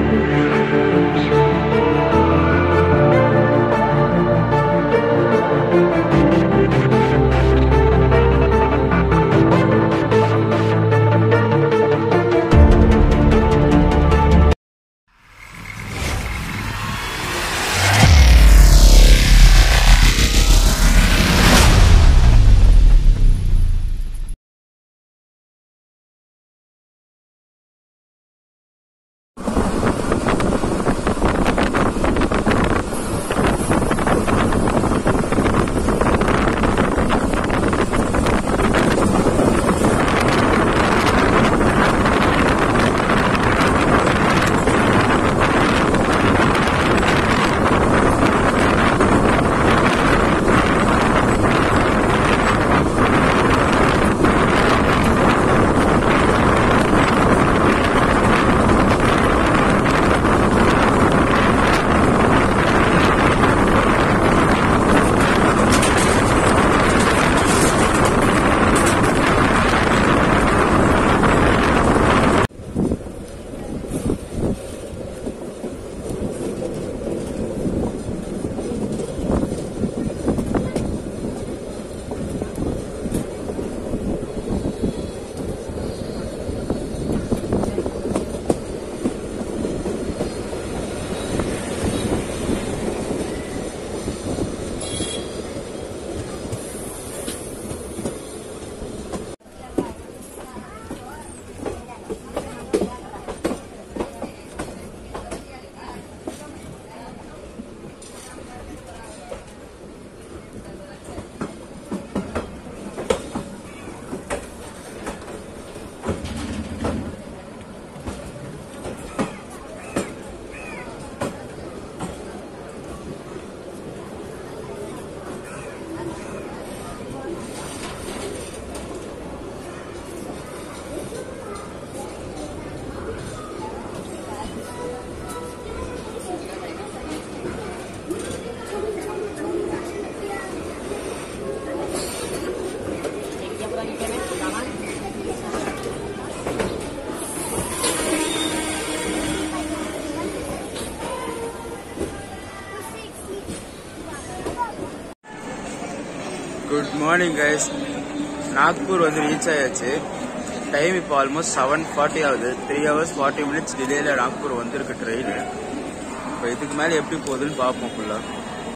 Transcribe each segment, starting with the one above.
Good morning guys Nagpur வந்து reach ஆயாச்சு time இப்போ ஆல்மோஸ்ட் செவன் ஃபார்ட்டி ஆகுது த்ரீ ஹவர்ஸ் ஃபார்ட்டி மினிட்ஸ் டிலேல நாக்பூர் வந்திருக்கு ட்ரெயின் இப்போ இதுக்கு மேலே எப்படி போகுதுன்னு பார்ப்போம் ஃபுல்லாக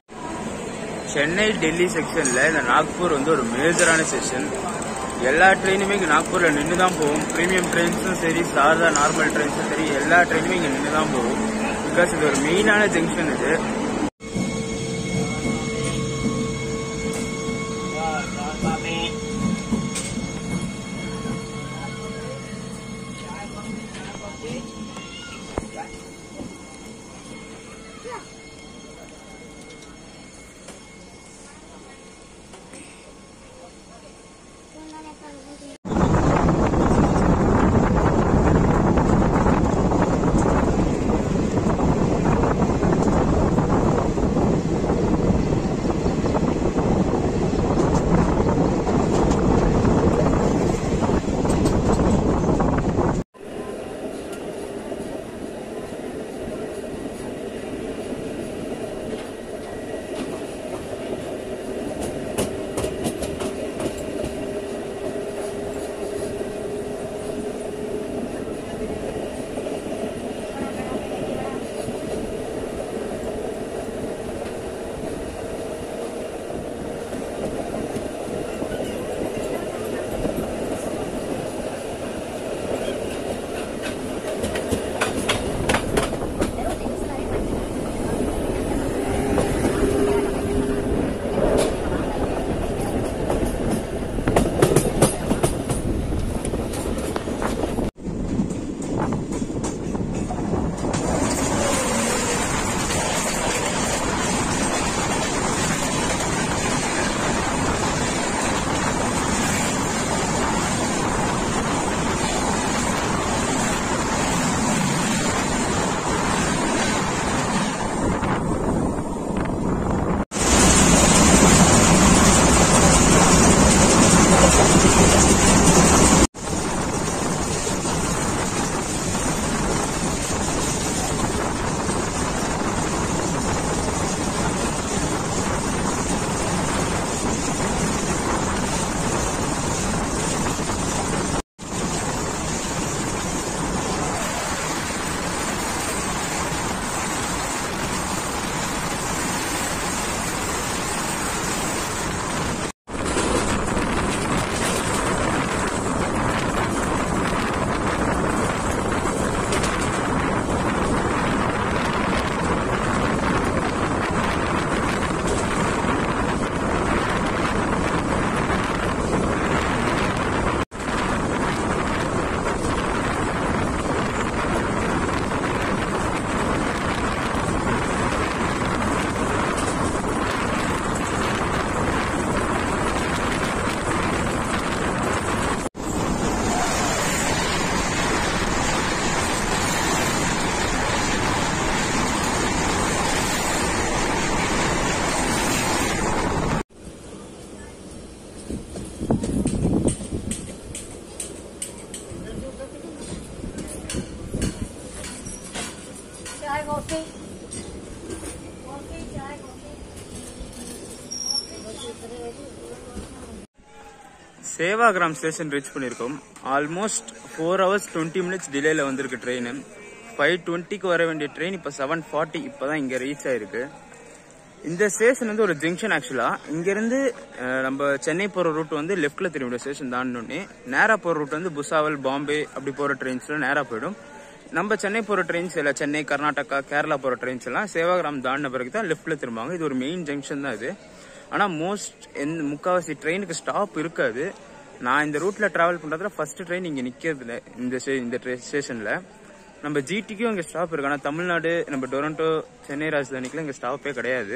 சென்னை டெல்லி செக்ஷனில் இந்த நாக்பூர் வந்து ஒரு மேஜரான செக்ஷன் எல்லா ட்ரெயினுமே இங்கே நாக்பூரில் நின்று தான் போகும் ப்ரீமியம் ட்ரெயின்ஸும் சரி சாரதா நார்மல் ட்ரெயின்ஸும் சரி எல்லா ட்ரெயினுமே இங்கே நின்று தான் போகும் பிகாஸ் இது ஒரு மெயினான ஜங்ஷன் இது चाय कॉफी कॉफी चाय कॉफी சேவாகிராம் ஸ்டேஷன் ரீச் பண்ணியிருக்கோம் almost four hours twenty minutes டிலேல வந்திருக்கு ட்ரெயின் ஃபைவ் டுவெண்ட்டிக்கு வர வேண்டிய ட்ரெயின் இப்போ செவன் ஃபார்ட்டி இப்போ தான் இங்கே ரீச் ஆயிருக்கு இந்த ஸ்டேஷன் வந்து ஒரு ஜங்ஷன் ஆக்சுவலா இங்கிருந்து அஹ், நம்ம சென்னை போற ரூட் வந்து லெஃப்ட்ல திரும்பிடும் ஸ்டேஷன் தாண்டோடனே நேரா போற ரூட் வந்து புசாவல் பாம்பே அப்படி போற ட்ரெயின்ஸ்ல நேரா போயிடும் நம்ம சென்னை போற ட்ரெயின்ஸ் இல்ல சென்னை கர்நாடகா கேரளா போற ட்ரெயின்ஸ் எல்லாம் சேவாகிராம் தாண்டின பிறகு தான் லெஃப்ட்ல திரும்புவாங்க இது ஒரு மெயின் ஜங்ஷன் தான் இது ஆனா மோஸ்ட் எந்த முக்காவாசி ட்ரெயினுக்கு ஸ்டாப் இருக்காது நான் இந்த ரூட்ல டிராவல் பண்றதுல ஃபர்ஸ்ட் ட்ரெயின் இங்க நிக்கிறது இல்ல இந்த ஸ்டே- இந்த ஸ்டேஷன்ல நம்ம ஜிடிக்கும் இங்க ஸ்டாப் இருக்கு ஆனா தமிழ்நாடு நம்ம டொரண்டோ சென்னை ராஜதானிக்குலாம் இங்க ஸ்டாப்பே கிடையாது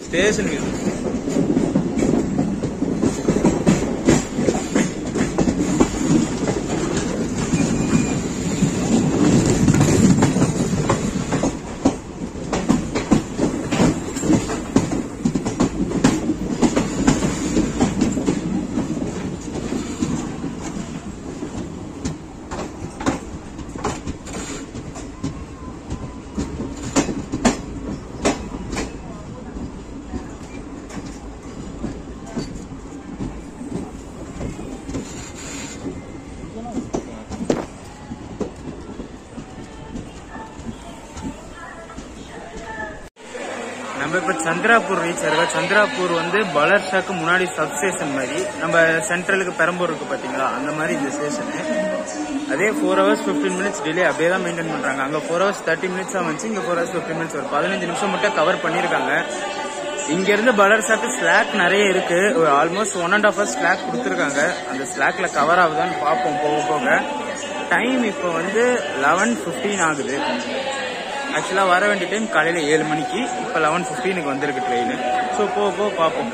ஸ்டேஷன் வியூ நம்ம இப்ப சந்திராப்பூர் ரீச் ஆயிருக்கோம் சந்திராப்பூர் வந்து பலர்ஷாக்கு முன்னாடி சப்ஸ்டேஷன் மாதிரி நம்ம சென்ட்ரலுக்கு பெரம்பூர் இருக்கு பாத்தீங்களா அந்த மாதிரி இந்த ஸ்டேஷனு அதே ஃபோர் ஹவர்ஸ் 15 மினிட்ஸ் டிலே அப்படியே தான் மெயின்டைன் பண்றாங்க அங்க ஃபோர் ஹவர்ஸ் தேர்ட்டி மினிட்ஸ் வந்துச்சு இங்க ஃபோர் ஹவர்ஸ் 15 மினிட்ஸ் ஒரு பதினஞ்சு நிமிஷம் மட்டும் கவர் பண்ணிருக்காங்க இங்க இருந்து பலர்ஷாக்கு ஸ்லாக் நிறைய இருக்கு ஒரு almost one and half hours slack கொடுத்துருக்காங்க அந்த ஸ்லாக்ல கவர் ஆகுதான்னு பார்ப்போம் போக போக டைம் இப்போ வந்து லெவன் 15 ஆகுது ஆக்சுவலா வர வேண்டிய டைம் காலையில ஏழு மணிக்கு இப்ப லெவன் பிப்டீனுக்கு வந்திருக்கு ட்ரெயின் ஸோ போக போக பார்ப்போம்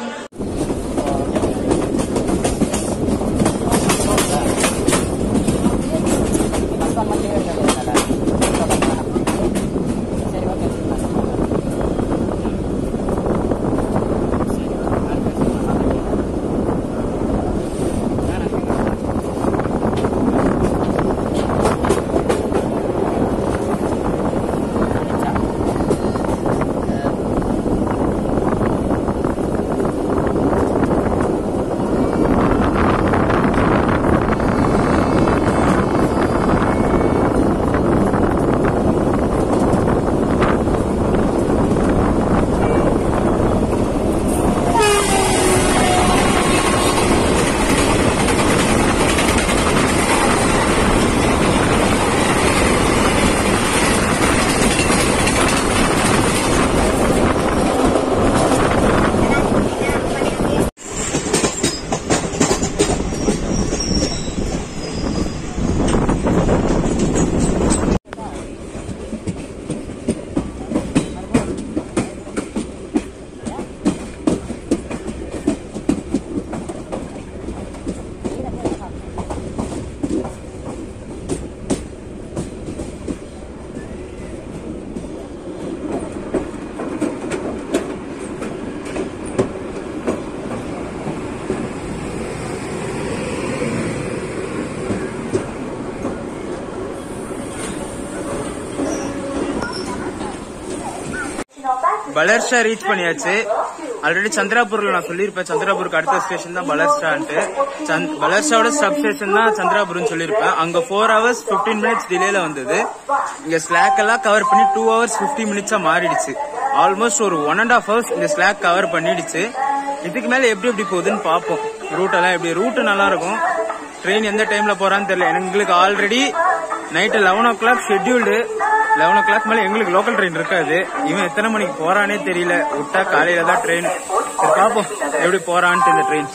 பலர்ஷா ரீச் பண்ணியாச்சு ஆல்ரெடி சந்திராபூர்ல நான் சொல்லியிருப்பேன் சந்திராபூருக்கு அடுத்த ஸ்டேஷன் தான் பலர்ஷான்ட்டு சந்த்- பலர்ஷாவோட சப் ஸ்டேஷன் தான் சந்திராபுரம் சொல்லியிருப்பேன் அங்க ஃபோர் ஹவர்ஸ் 15 மினிட்ஸ் டிலேல வந்தது இங்க ஸ்லாக் எல்லாம் கவர் பண்ணி டூ ஹவர்ஸ் 50 மினிட்ஸா மாறிடுச்சு ஆல்மோஸ்ட் ஒரு ஒன் அண்ட் ஹாஃப் ஹவர்ஸ் இந்த ஸ்லாக் கவர் பண்ணிடுச்சு இதுக்கு மேல எப்படி எப்படி போகுதுன்னு பார்ப்போம் ரூட் எல்லாம் எப்படி ரூட் நல்லா இருக்கும் ட்ரெயின் எந்த டைம்ல போறான்னு தெரியல எங்களுக்கு already night eleven o'clock scheduled eleven o'clock மேல எங்களுக்கு லோக்கல் ட்ரெயின் இருக்காது இவன் எத்தனை மணிக்கு போறானே தெரியல விட்டா காலையில தான் ட்ரெயின் சரி பாப்போம் எப்படி போறான்ட்டு இந்த ட்ரெயின்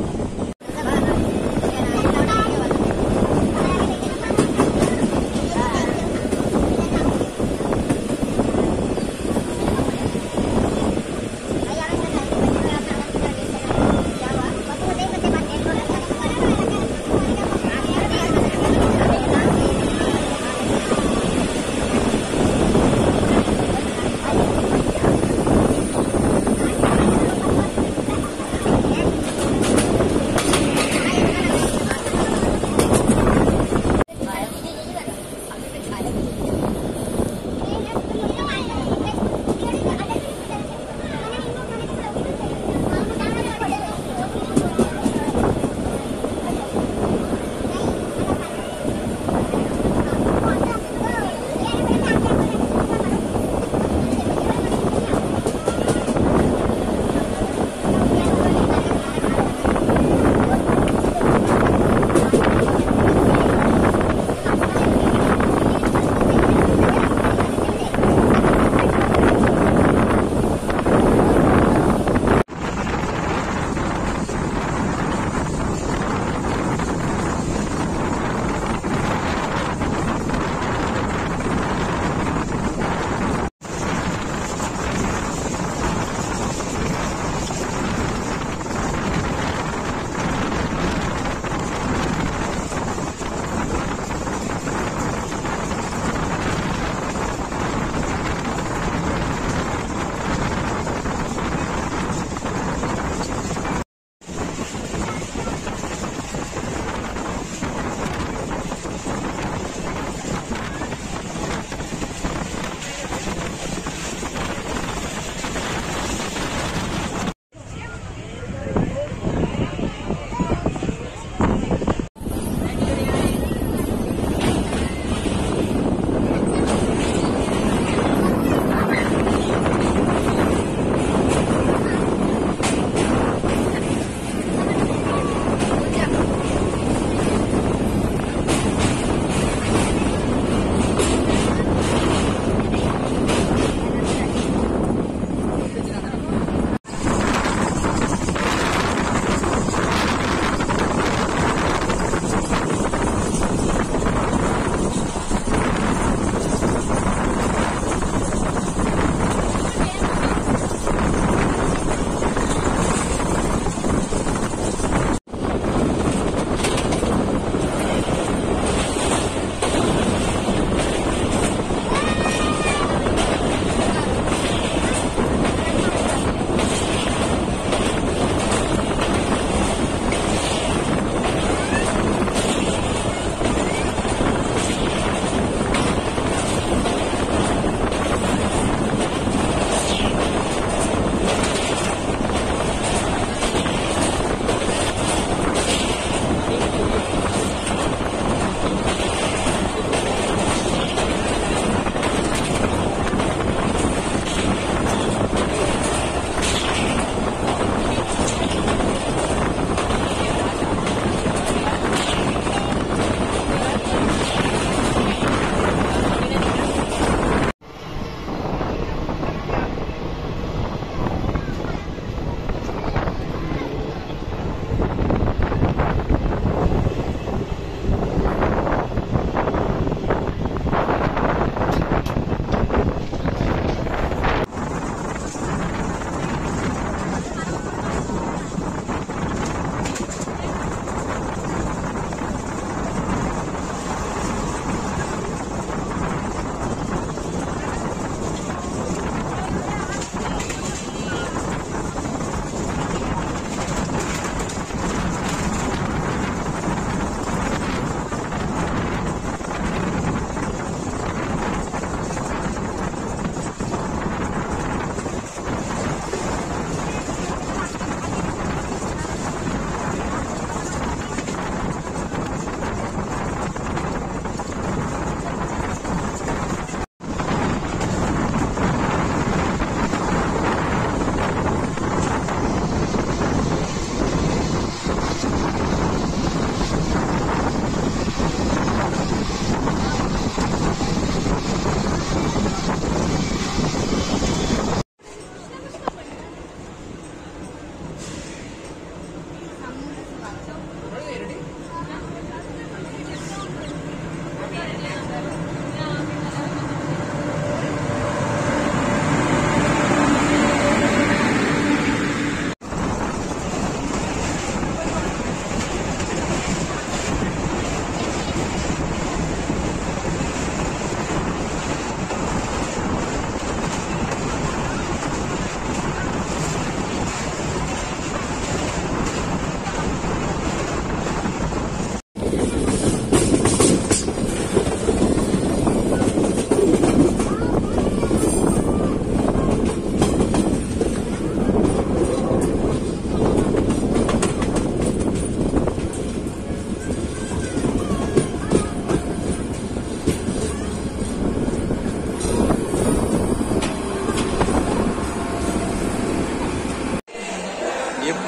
Thank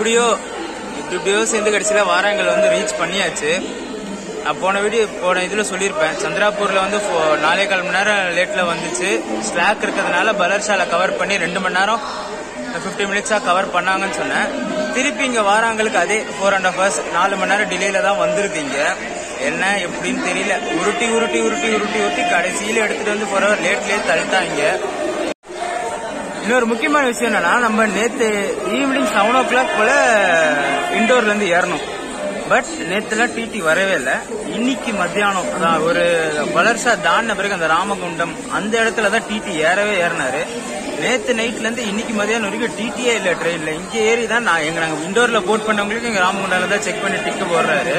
எப்படியோ இப்படி எப்படியோ சேர்ந்து கடைசியில வாராங்கல் வந்து ரீச் பண்ணியாச்சு நான் போன வீடியோ போன இதுல சொல்லியிருப்பேன் சந்திராபூர்ல வந்து ஃபோ- நாலே கால் மணி நேரம் லேட்ல வந்துச்சு ஸ்லாக் இருக்கிறதுனால பலர்ஷால கவர் பண்ணி ரெண்டு மணி நேரம் 50 மினிட்ஸா கவர் பண்ணாங்கன்னு சொன்னேன் திருப்பி இங்க வாராங்களுக்கு அதே ஃபோர் அண்ட் ஹாஃப் ஹவர்ஸ் நாலு மணி நேரம் டிலேல தான் வந்திருக்கீங்க என்ன எப்படின்னு தெரியல உருட்டி உருட்டி உருட்டி உருட்டி உருட்டி கடைசியில எடுத்துட்டு வந்து ஃபோர் ஹவர் லேட்லயே தள்ளிட்டாங்க இன்னொரு முக்கியமான விஷயம் என்னன்னா நம்ம நேத்து ஈவினிங் செவன் ஓ கிளாக் போல இண்டோர்ல இருந்து ஏறணும் பட் நேத்துலாம் டிடி வரவே இல்லை இன்னைக்கு மத்தியானம் அதான் ஒரு வளர்ச்சா தாண்டின பிறகு அந்த ராமகுண்டம் அந்த இடத்துல தான் டிடி ஏறவே ஏறினாரு நேத்து நைட்ல இருந்து இன்னைக்கு மதியானம் வரைக்கும் டிடியே இல்ல ட்ரெயின்ல இங்க ஏறி தான் நான் எங்க நாங்க இண்டோர்ல போட் பண்ணவங்களுக்கு எங்க ராமகுண்டால தான் செக் பண்ணி டிக்கு போடுறாரு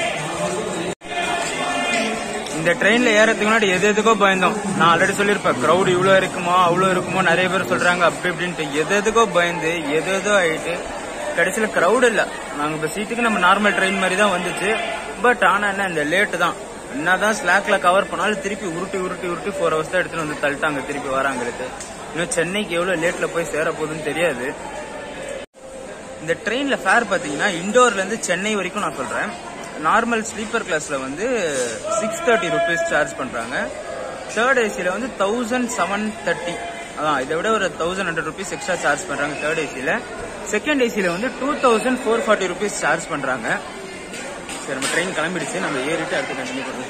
இந்த ட்ரெயின்ல ஏறதுக்கு முன்னாடி எது எதுக்கோ பயந்தோம் நான் ஆல்ரெடி சொல்லியிருப்பேன் crowd இவ்வளவு இருக்குமோ அவ்வளவு இருக்குமோ நிறைய பேர் சொல்றாங்க அப்படி இப்படின்ட்டு எது எதுக்கோ பயந்து எது எதோ ஆயிட்டு கடைசியில crowd இல்ல நாங்க இப்ப சீட்டுக்கு நம்ம நார்மல் ட்ரெயின் மாதிரி தான் வந்துச்சு பட் ஆனா என்ன இந்த லேட்டு தான் என்னதான் ஸ்லாக்ல கவர் பண்ணாலும் திருப்பி உருட்டி உருட்டி உருட்டி ஃபோர் ஹவர்ஸ் தான் எடுத்துட்டு வந்து தள்ளிட்டாங்க திருப்பி வராங்களுக்கு இன்னும் சென்னைக்கு எவ்வளவு லேட்ல போய் சேர போகுதுன்னு தெரியாது இந்த ட்ரெயின்ல ஃபேர் பாத்தீங்கன்னா இண்டோர்ல இருந்து சென்னை வரைக்கும் நான் சொல்றேன் நார்மல் ஸ்லீப்பர் கிளாஸ்ல வந்து சிக்ஸ் தேர்ட்டி ருபீஸ் சார்ஜ் பண்றாங்க தேர்ட் ஏசில வந்து தௌசண்ட் செவன் தேர்ட்டி அதான் இதை விட ஒரு thousand hundred rupees extra charge பண்றாங்க தேர்ட் ஏசில செகண்ட் ஏசில வந்து two thousand four forty rupees charge பண்றாங்க சரி நம்ம ட்ரெயின் கிளம்பிடுச்சு நம்ம ஏறிட்டு அடுத்து கண்டினியூ பண்ணுவோம்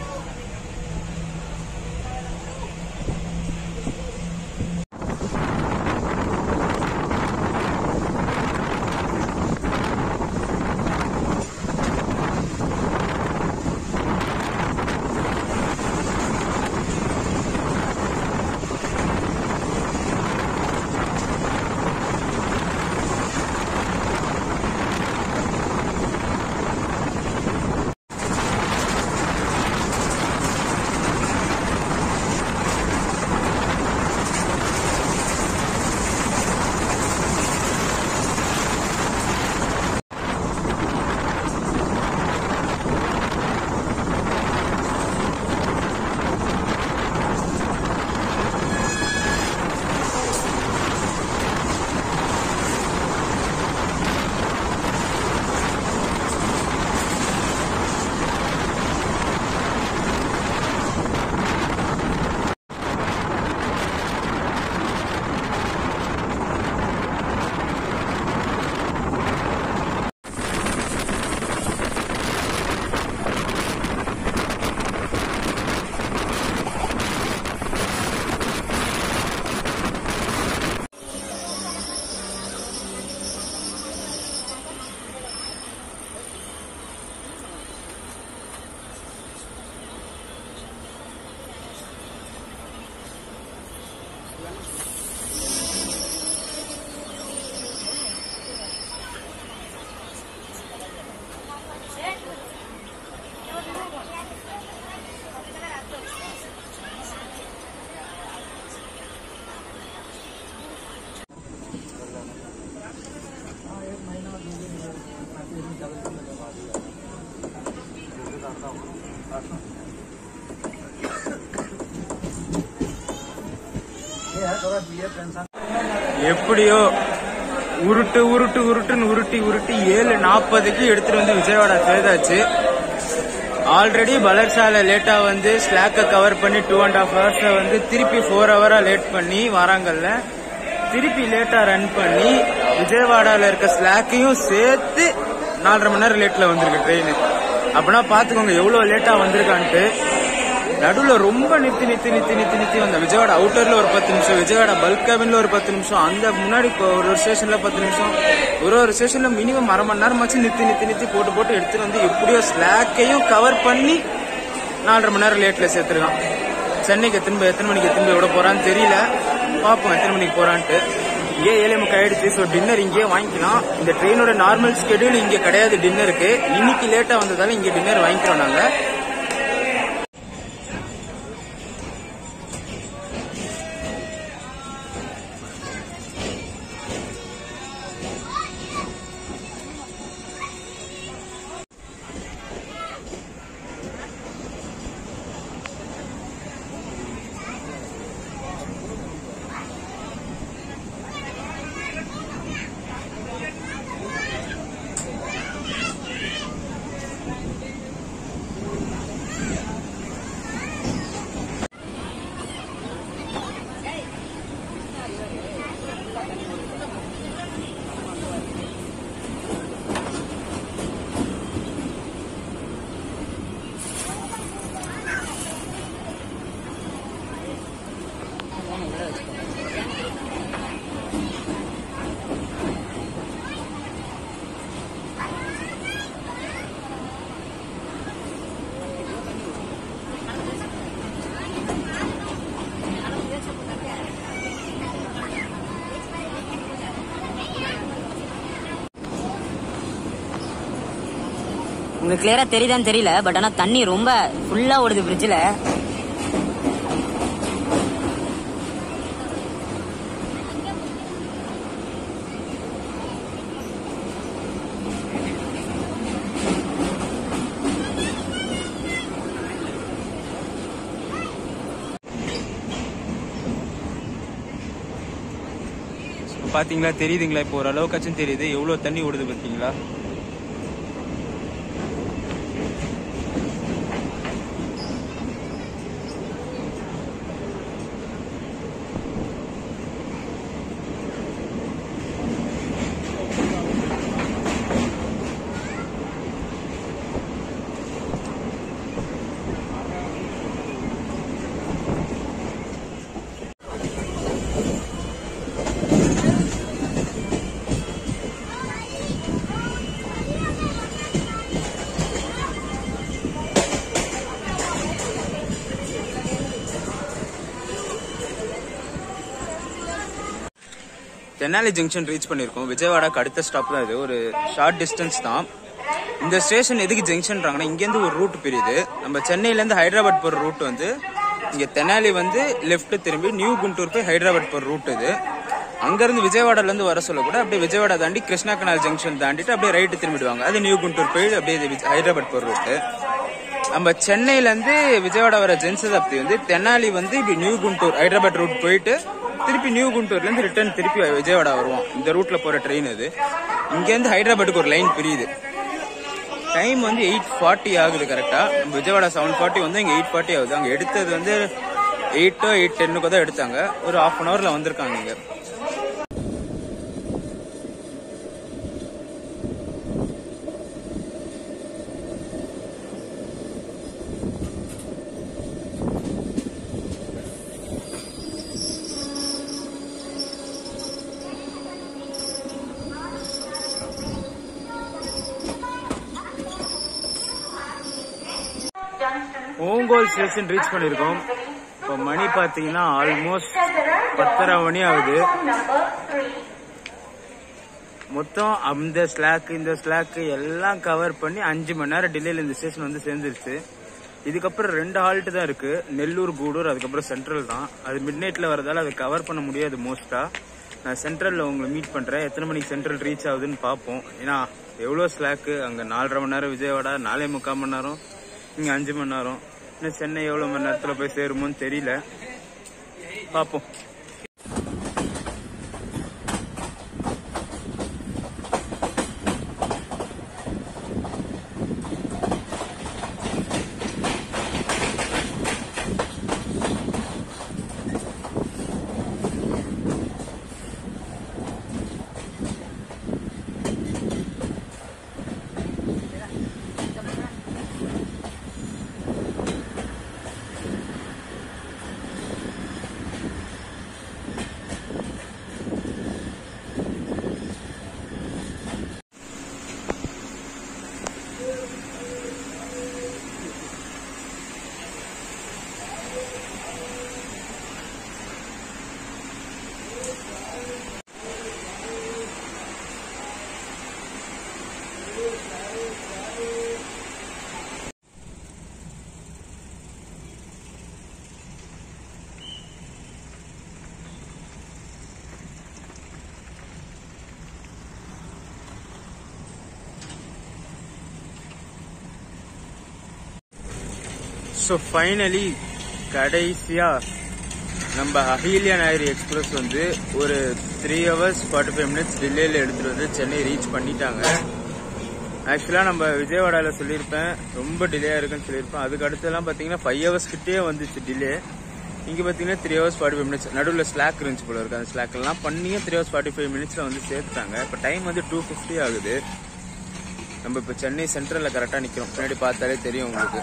எப்படியோ உருட்டு உருட்டு உருட்டுன்னு உருட்டி உருட்டி ஏழு நாற்பதுக்கு எடுத்துட்டு வந்து விஜயவாடா சேர்ந்தாச்சு ஆல்ரெடி பலர்ஷால லேட்டா வந்து ஸ்லாக்க கவர் பண்ணி டூ அண்ட் ஹாஃப் ஹவர்ஸ் வந்து திருப்பி ஃபோர் ஹவரா லேட் பண்ணி வராங்கல்ல திருப்பி லேட்டா ரன் பண்ணி விஜயவாடால இருக்க ஸ்லாக்கையும் சேர்த்து நாலரை மணி நேரம் லேட்ல வந்திருக்கு ட்ரெயின் அப்படின்னா பாத்துக்கோங்க எவ்வளவு லேட்டா வந்திருக்கான்ட்டு நடுவுல ரொம்ப நிறுத்தி நிறுத்தி நிறுத்தி நிறுத்தி நிறுத்தி வந்த விஜயவாடா அவுட்டர்ல ஒரு பத்து நிமிஷம் விஜயவாடா பல்க் கேபின்ல ஒரு பத்து நிமிஷம் அந்த முன்னாடி கொ- ஒரு ஒரு ஸ்டேஷன்ல பத்து நிமிஷம் ஒரு ஒரு ஸ்டேஷன்ல மினிமம் அரை மணி நேரமாச்சு நிறுத்தி நிறுத்தி நிறுத்தி போட்டு போட்டு எடுத்துட்டு வந்து எப்படியோ ஸ்லாக்கையும் கவர் பண்ணி நாலரை மணி நேரம் லேட்ல சேர்த்திருக்கான் சென்னைக்கு எத்தனை போய் எத்தனை மணிக்கு எத்தனை போய் விட போறான்னு தெரியல பார்ப்போம் எத்தனை மணிக்கு போறான்ட்டு இங்கே ஏழே முக்கா ஆயிடுச்சு ஸோ டின்னர் இங்கேயே வாங்கிக்கலாம் இந்த ட்ரெயினோட நார்மல் ஸ்கெடியூல் இங்கே கிடையாது டின்னருக்கு இன்னைக்கு லேட்டா வந்ததால இங்கே டின்னர் வாங்கிக்கிறோம் நாங்க உங்களுக்கு கிளியரா தெரியுதான்னு தெரியல பட் ஆனா தண்ணி ரொம்ப ஃபுல்லா ஓடுது பிரிட்ஜில் பாத்தீங்களா தெரியுதுங்களா இப்போ ஓரளவுக்காச்சும் தெரியுது எவ்வளவு தண்ணி ஓடுது பாத்தீங்களா தென்னாலி ஜங்ஷன் ரீச் பண்ணியிருக்கோம் விஜயவாடாக்கு அடுத்த ஸ்டாப் தான் இது ஒரு ஷார்ட் டிஸ்டன்ஸ் தான் இந்த ஸ்டேஷன் எதுக்கு ஜங்ஷன்றாங்கன்னா இங்கேருந்து ஒரு ரூட் பிரியுது நம்ம சென்னையிலேருந்து ஹைதராபாத் போகிற ரூட் வந்து இங்கே தெனாலி வந்து லெஃப்ட் திரும்பி நியூ குண்டூர் போய் ஹைதராபாத் போகிற ரூட் இது அங்கேருந்து விஜயவாடாலேருந்து வர சொல்ல கூட அப்படியே விஜயவாடா தாண்டி கிருஷ்ணா கனால் ஜங்ஷன் தாண்டிட்டு அப்படியே ரைட்டு திரும்பிடுவாங்க அது நியூ குண்டூர் போய் அப்படியே இது விஜ- ஹைதராபாத் போகிற ரூட்டு நம்ம சென்னையிலேருந்து விஜயவாடா வர ஜென்சதாப்தி வந்து தெனாலி வந்து இப்படி நியூ குண்டூர் ஹைதராபாத் ரூட் போயிட்டு திருப்பி நியூ குண்டூர்லேருந்து ரிட்டர்ன் திருப்பி விஜயவாடா வருவோம் இந்த ரூட்ல போற ட்ரெயின் இது இங்கேருந்து ஹைதராபாத்துக்கு ஒரு லைன் பிரியுது டைம் வந்து எயிட் ஃபார்ட்டி ஆகுது கரெக்டா நம்ம விஜயவாடா செவன் ஃபார்ட்டி வந்து இங்க எயிட் ஃபார்ட்டி ஆகுது அங்க எடுத்தது வந்து எயிட்டோ எயிட் டென்னுக்கோ தான் எடுத்தாங்க ஒரு ஹாஃப் அன் ஹவர்ல வந்திருக்காங்க இங்க ஓங்கோல் ஸ்டேஷன் ரீச் பண்ணிருக்கோம் இப்போ மணி பாத்தீங்கன்னா ஆல்மோஸ்ட் பத்தரை மணி ஆகுது மொத்தம் அந்த ஸ்லாக் இந்த ஸ்லாக் எல்லாம் கவர் பண்ணி அஞ்சு மணி நேரம் டிலேல இந்த ஸ்டேஷன் வந்து சேர்ந்துருச்சு இதுக்கப்புறம் ரெண்டு ஹால்ட் தான் இருக்கு நெல்லூர் கூடூர் அதுக்கப்புறம் சென்ட்ரல் தான் அது மிட் நைட்ல வரதால அதை கவர் பண்ண முடியாது மோஸ்டா நான் சென்ட்ரல்ல உங்களை மீட் பண்றேன் எத்தனை மணிக்கு சென்ட்ரல் ரீச் ஆகுதுன்னு பார்ப்போம் ஏன்னா எவ்வளோ ஸ்லாக்கு அங்க நாலரை மணி நேரம் விஜயவாடா நாலே முக்கால் மணி நேரம் இங்க அஞ்சு மணி நேரம் இன்னும் சென்னை எவ்வளவு மணி நேரத்துல போய் சேருமோன்னு தெரியல பார்ப்போம் ஸோ ஃபைனலி கடைசியா நம்ம அஹில்யா நாயர் எக்ஸ்பிரஸ் வந்து ஒரு three hours forty five minutes டிலேல எடுத்துட்டு வந்து சென்னை ரீச் பண்ணிட்டாங்க ஆக்சுவலா நம்ம விஜயவாடால சொல்லியிருப்பேன் ரொம்ப டிலே இருக்குன்னு சொல்லியிருப்பேன் அதுக்கு அடுத்தெல்லாம் பாத்தீங்கன்னா ஃபைவ் ஹவர்ஸ் கிட்டே வந்துச்சு டிலே இங்க பாத்தீங்கன்னா three hours forty five minutes நடுவில் ஸ்லாக் இருந்துச்சு போல இருக்கு அந்த ஸ்லாக் எல்லாம் பண்ணியும் த்ரீ ஹவர்ஸ் ஃபார்ட்டி ஃபைவ் மினிட்ஸ்ல வந்து சேர்த்துட்டாங்க இப்போ டைம் வந்து டூ ஃபிஃப்டி ஆகுது நம்ம இப்போ சென்னை சென்ட்ரல்ல கரெக்டா நிக்கிறோம் பின்னாடி பார்த்தாலே தெரியும் உங்களுக்கு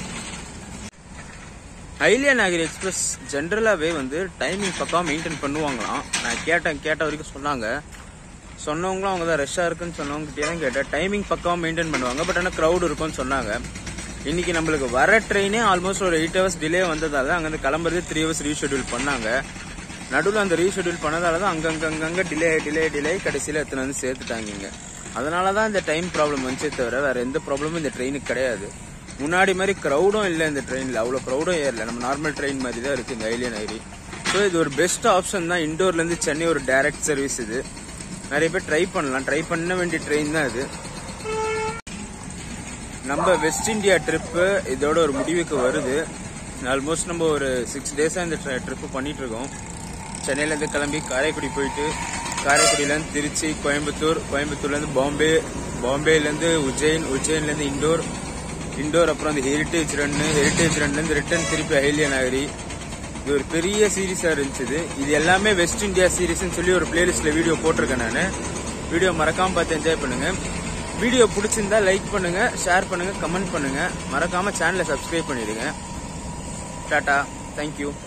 ஹைலியா நகர் எக்ஸ்பிரஸ் ஜென்ரலாகவே வந்து டைமிங் பக்கம் மெயின்டைன் பண்ணுவாங்களாம் நான் கேட்டேன் கேட்ட வரைக்கும் சொன்னாங்க சொன்னவங்களும் அவங்க தான் ரஷ்ஷாக இருக்குன்னு சொன்னவங்க கிட்டே தான் கேட்டேன் டைமிங் பக்கம் மெயின்டைன் பண்ணுவாங்க பட் ஆனால் க்ரௌட் இருக்கும்னு சொன்னாங்க இன்னைக்கு நம்மளுக்கு வர ட்ரெயினே ஆல்மோஸ்ட் ஒரு எயிட் ஹவர்ஸ் டிலே வந்ததால அங்கேருந்து கிளம்புறது த்ரீ ஹவர்ஸ் ரீஷெடியூல் பண்ணாங்க நடுவில் அந்த ரீஷெடியூல் பண்ணதால தான் அங்கங்க அங்கங்க டிலே டிலே டிலே கடைசியில் எத்தனை வந்து சேர்த்துட்டாங்க இங்க அதனால தான் இந்த டைம் ப்ராப்ளம் வந்துச்சே தவிர வேற எந்த ப்ராப்ளமும் இந்த ட்ரெயினுக்கு கிடையாது முன்னாடி மாதிரி க்ரௌடும் இல்லை இந்த ட்ரெயினில் அவ்வளோ க்ரௌடும் ஏறல நம்ம நார்மல் ட்ரெயின் மாதிரி தான் இருக்குது இந்த ஐலியன் ஐரி ஸோ இது ஒரு பெஸ்ட் ஆப்ஷன் தான் இண்டோர்லேருந்து சென்னை ஒரு டைரக்ட் சர்வீஸ் இது நிறைய பேர் ட்ரை பண்ணலாம் ட்ரை பண்ண வேண்டிய ட்ரெயின் தான் இது நம்ம வெஸ்ட் இந்தியா ட்ரிப்பு இதோட ஒரு முடிவுக்கு வருது ஆல்மோஸ்ட் நம்ம ஒரு சிக்ஸ் டேஸாக இந்த ட்ரிப்பு பண்ணிட்டு இருக்கோம் சென்னையிலேருந்து கிளம்பி காரைக்குடி போயிட்டு காரைக்குடியிலேருந்து திருச்சி கோயம்புத்தூர் கோயம்புத்தூர்லேருந்து பாம்பே பாம்பேலேருந்து உஜ்ஜைன் உஜ்ஜைன்லேருந்து இண்டோர் இண்டோர் அப்புறம் அந்த ஹெரிட்டேஜ் ரன்னு ஹெரிட்டேஜ் ரன்லேருந்து ரிட்டர்ன் திருப்பி ஹைலியன் நகரி இது ஒரு பெரிய சீரீஸாக இருந்துச்சு இது. இது எல்லாமே வெஸ்ட் இந்தியா சீரீஸ்னு சொல்லி ஒரு பிளேலிஸ்ட்டில் வீடியோ போட்டிருக்கேன் நான் வீடியோ மறக்காம பார்த்து என்ஜாய் பண்ணுங்க வீடியோ பிடிச்சிருந்தா லைக் பண்ணுங்க ஷேர் பண்ணுங்க கமெண்ட் பண்ணுங்க மறக்காம சேனலை சப்ஸ்கிரைப் பண்ணிடுங்க டாடா தேங்க்யூ